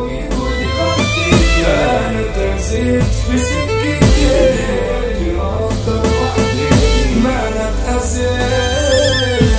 حويت ودي غلطتي انا تنسيت في سكتي دلوقتي افضل وحدي ما انا اتأذيت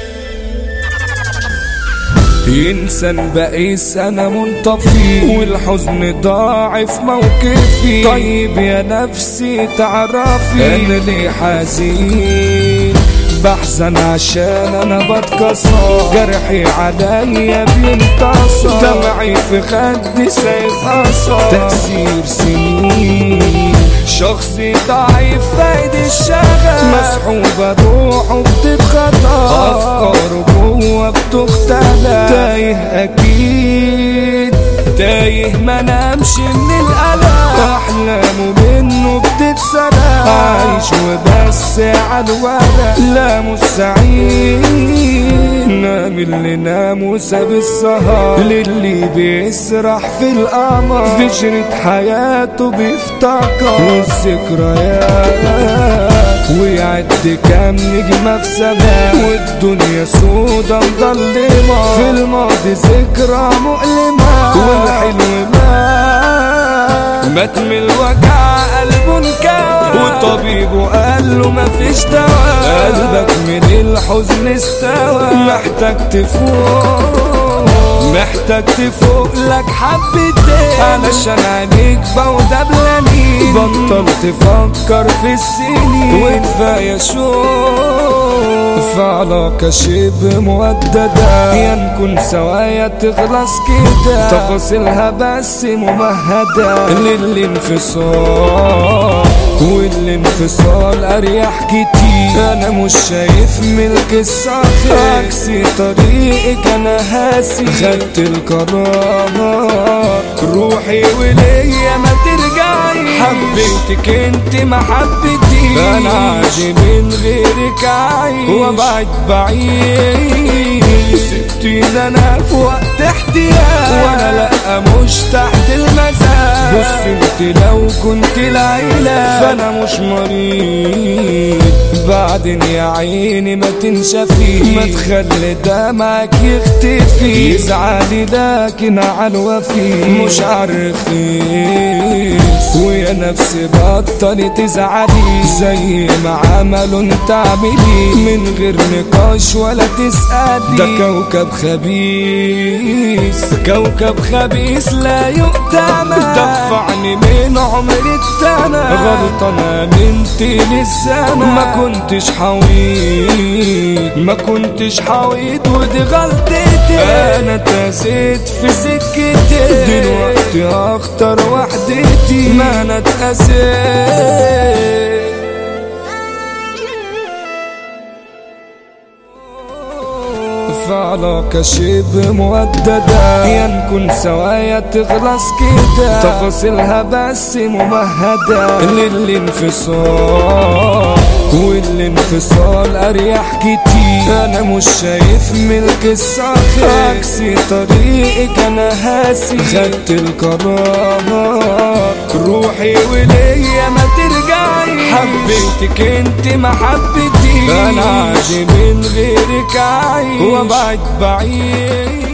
انسان بقيس انا منطفي والحزن ضاعف موقفي طيب يا نفسي تعرفي انا ليه حزين بحزن عشان انا بتكسر جرحي عليا بينتصر دمعي في خدي سايب اثر تأثير سنين شخصي ضعيف فايد الشغف مسحوبة روحه بتتخطف أفكاره جوه بتختلف تايه أكيد تايه ما نامش من الألم أحلامه منه بتتسرق عايش وبس على الورق لا مش سعيد نام اللي نام وساب السهر للي بيسرح في القمر في شريط حياته بيفتكر والذكريات ويعد كام نجمة في سماء والدنيا سودا مظلمة في الماضي ذكرى مؤلمة والحلو مات مات من الوجع قلبه انكوى وطبيبه قال له مفيش دواء قلبك من الحزن استوى محتاج تفوق محتاج تفوق لك حبتين علشان عينيك بودة بلانين بطل تفكر في السنين وكفاية شوق في علاقة شبه موددة يا نكون سوايا تخلص كده تفاصيلها بس ممهدة للانفصال والانفصال اريح كتير انا مش شايف ملك الصخر عكس طريقك انا هاسي خدت القرار روحي وليا ما ترجعي حبيتك انت ما حبيتي انا عادي من غيرك عايش وابعد بعيد سبتيني انا في وقت احتياج وانا لا مش تحت المزاج بص انت لو كنت العيلة فانا مش مريض بعدين يا عيني ما تنشفي ما تخلي دمعك يختفي يزعلي لكن على الوفي مش عارفين ويا نفسي بطلي تزعلي زي ما عملوا انت اعملي من غير نقاش ولا تسألي ده كوكب خبيث كوكب خبيث لا يؤتمن دفعني من عمري التمن غلطان امنت للزمن ما كنتش حويت ما كنتش حويت ودي غلطتي انا اتأذيت في سكتي دلوقتي اختار وحدتي ما انا اتأذيت في علاقة شبه موددة يا نكون سوايا تخلص كده تفاصيلها بس ممهدة للانفصال والانفصال اريح كتير انا مش شايف ملك الصخر عكس طريقك انا هاسي خدت القرار روحي وليا ما ترجعي حبيتك انت ما حبيتي انا عادي من غيرك عايش وابعد بعيد